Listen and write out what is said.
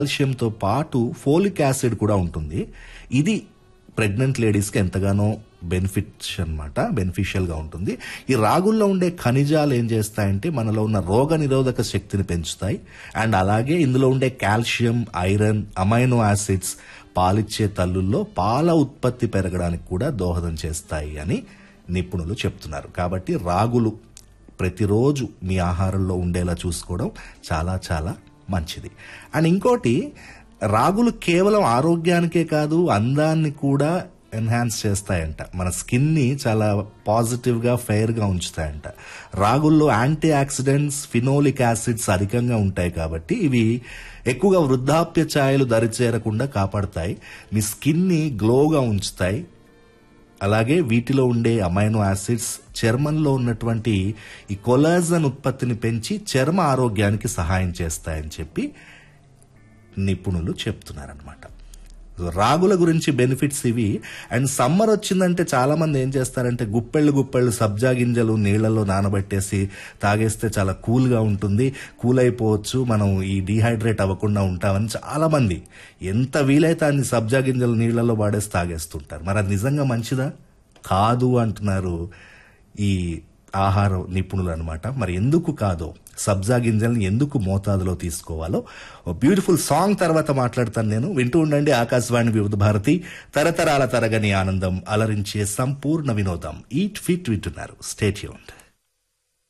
కాల్షియంతో పాటు folic acid కూడా ఉంటుంది ఇది ప్రెగ్నెంట్ లేడీస్కి ఎంతగానో బెనిఫిట్స్ అనమాట బెనిఫిషియల్గా ఉంటుంది ఈ రాగుల్లో ఉండే ఖనిజాలు ఏం చేస్తాయంటే మనలో ఉన్న రోగ నిరోధక శక్తిని పెంచుతాయి అండ్ అలాగే ఇందులో ఉండే కాల్షియం ఐరన్ అమైనో యాసిడ్స్ పాలిచ్చే తల్లుల్లో పాల ఉత్పత్తి పెరగడానికి కూడా దోహదం చేస్తాయి అని నిపుణులు చెప్తున్నారు కాబట్టి రాగులు ప్రతిరోజు మీ ఆహారంలో ఉండేలా చూసుకోవడం చాలా చాలా మంచిది అండ్ ఇంకోటి రాగులు కేవలం ఆరోగ్యానికే కాదు అందాన్ని కూడా ఎన్హాన్స్ చేస్తాయంట మన స్కిన్ని చాలా పాజిటివ్గా ఫెయిర్గా ఉంచుతాయంట రాగుల్లో యాంటీ ఆక్సిడెంట్స్ ఫినోలిక్ యాసిడ్స్ అధికంగా ఉంటాయి కాబట్టి ఇవి ఎక్కువగా వృద్ధాప్య ఛాయలు దరిచేరకుండా కాపాడతాయి మీ స్కిన్ని గ్లోగా ఉంచుతాయి అలాగే వీటిలో ఉండే అమైనో యాసిడ్స్ చర్మంలో ఉన్నటువంటి ఈ కొలాజన్ ఉత్పత్తిని పెంచి చర్మ ఆరోగ్యానికి సహాయం చేస్తాయని చెప్పి నిపుణులు చెప్తున్నారనమాట రాగుల గురించి బెనిఫిట్స్ ఇవి అండ్ సమ్మర్ వచ్చిందంటే చాలా మంది ఏం చేస్తారంటే గుప్పెళ్ళు గుప్పెళ్ళు సబ్జా గింజలు నీళ్లలో నానబెట్టేసి తాగేస్తే చాలా కూల్గా ఉంటుంది కూల్ అయిపోవచ్చు మనం ఈ డీహైడ్రేట్ అవ్వకుండా ఉంటామని చాలా మంది ఎంత వీలైతే అన్ని సబ్జా గింజలు నీళ్లలో వాడేసి తాగేస్తుంటారు మరి అది నిజంగా మంచిదా కాదు అంటున్నారు ఈ ఆహార నిపుణులు అనమాట మరి ఎందుకు కాదో సబ్జా గింజల్ని ఎందుకు మోతాదులో తీసుకోవాలో ఓ బ్యూటిఫుల్ సాంగ్ తర్వాత మాట్లాడతాను నేను వింటూ ఉండండి ఆకాశవాణి వివిధ భారతి తరతరాల తరగని ఆనందం అలరించే సంపూర్ణ వినోదం ఈట్ ఫిట్ వింటున్నారు స్టేట్ యూన్డ్